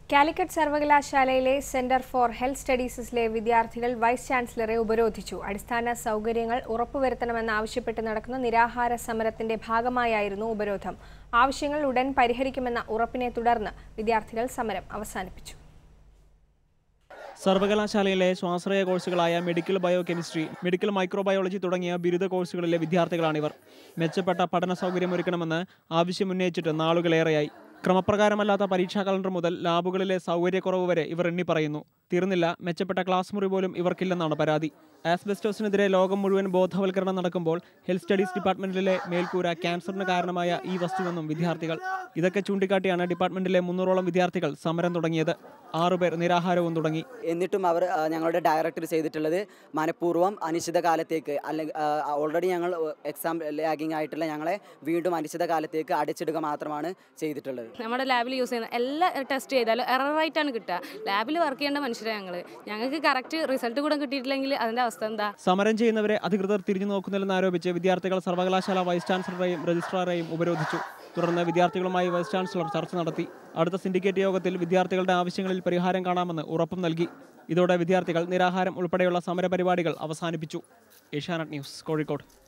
കാലിക്കറ്റ് സർവകലാശാലയിലെ centre for health സ്റ്റഡീസിലെ വിദ്യാർത്ഥികൾ vice ചാൻസലറെ ഉപരോധിച്ചു അടിസ്ഥാന സൗകര്യങ്ങൾ ഉറപ്പുവരുത്തണമെന്നാവശ്യപ്പെട്ട് നടക്കുന്ന നിരാഹാര സമരത്തിന്റെ ഭാഗമായായിരുന്നു ഉപരോധം ആവശ്യങ്ങൾ ഉടൻ പരിഹരിക്കുമെന്ന ഉറപ്പിനെ തുടർന്ന് വിദ്യാർത്ഥികൾ സമരം അവസാനിപ്പിച്ചു സർവകലാശാലയിലെ സ്വാശ്രയ കോഴ്സുകളായ medical biochemistry medical microbiology തുടങ്ങിയ ബിരുദ കോഴ്സുകളിലെ വിദ്യാർത്ഥികളാണിവർ മെച്ചപ്പെട്ട പഠന സൗകര്യമൊരുക്കണമെന്ന് ആവശ്യമുന്നയിച്ചിട്ട് നാളുകളേറെയായി ക്രമപ്രകാരമല്ലാത്ത പരീക്ഷാ കലണ്ടർ മുതൽ ലാബുകളിലെ സൗകര്യക്കുറവ് വരെ ഇവർ എണ്ണി പറയുന്നു തീർന്നില്ല മെച്ചപ്പെട്ട ക്ലാസ് മുറി പോലും ഇവർക്കില്ലെന്നാണ് പരാതി ആസ്ബെസ്റ്റോസിനെതിരെ ലോകം മുഴുവൻ ബോധവൽക്കരണം നടക്കുമ്പോൾ ഹെൽത്ത് സ്റ്റഡീസ് ഡിപ്പാർട്ട്മെന്റിലെ മേൽക്കൂര ക്യാൻസറിന് കാരണമായ ഈ വസ്തുവെന്നും വിദ്യാർത്ഥികൾ ഇതൊക്കെ ചൂണ്ടിക്കാട്ടിയാണ് ഡിപ്പാർട്ട്മെന്റിലെ മുന്നൂറോളം വിദ്യാർത്ഥികൾ സമരം തുടങ്ങിയത് ആറുപേർ നിരാഹാരവും തുടങ്ങി എന്നിട്ടും അവർ ആ, ഞങ്ങളുടെ ഡയറക്ടർ ചെയ്തിട്ടുള്ളത് മനഃപൂർവ്വം അനിശ്ചിത കാലത്തേക്ക് അല്ലെങ്കിൽ ഓൾറെഡി ഞങ്ങൾ എക്സാം ലാഗിങ് ആയിട്ടുള്ള ഞങ്ങളെ വീണ്ടും അനിശ്ചിത കാലത്തേക്ക് അടച്ചിടുക മാത്രമാണ് ചെയ്തിട്ടുള്ളത് നമ്മുടെ ലാബിൽ യൂസ് ചെയ്യുന്ന എല്ലാ ടെസ്റ്റ് ചെയ്താലും എററായിട്ടാണ് കിട്ടുക ലാബിൽ വർക്ക് ചെയ്യേണ്ട മനുഷ്യരെ ഞങ്ങൾ ഞങ്ങൾക്ക് കറക്റ്റ് റിസൾട്ട് കൂടെ കിട്ടിയിട്ടില്ലെങ്കിൽ അതിൻ്റെ അവസ്ഥ എന്താ സമരം ചെയ്യുന്നവരെ അധികൃതർ തിരിഞ്ഞു നോക്കുന്നില്ലെന്ന് ആരോപിച്ച് വിദ്യാർത്ഥികൾ സർവകലാശാല വൈസ് ചാൻസലറെയും രജിസ്ട്രാറെയും ഉപരോധിച്ചു തുടർന്ന് വിദ്യാർത്ഥികളുമായി വൈസ് ചാൻസലർ ചർച്ച നടത്തി അടുത്ത സിൻഡിക്കേറ്റ് യോഗത്തിൽ വിദ്യാർത്ഥികളുടെ ആവശ്യങ്ങളിൽ പരിഹാരം കാണാമെന്ന് ഉറപ്പും നൽകി ഇതോടെ വിദ്യാർത്ഥികൾ നിരാഹാരം ഉൾപ്പെടെയുള്ള സമരപരിപാടികൾ അവസാനിപ്പിച്ചു ഏഷ്യാനെറ്റ് ന്യൂസ് കോഴിക്കോട്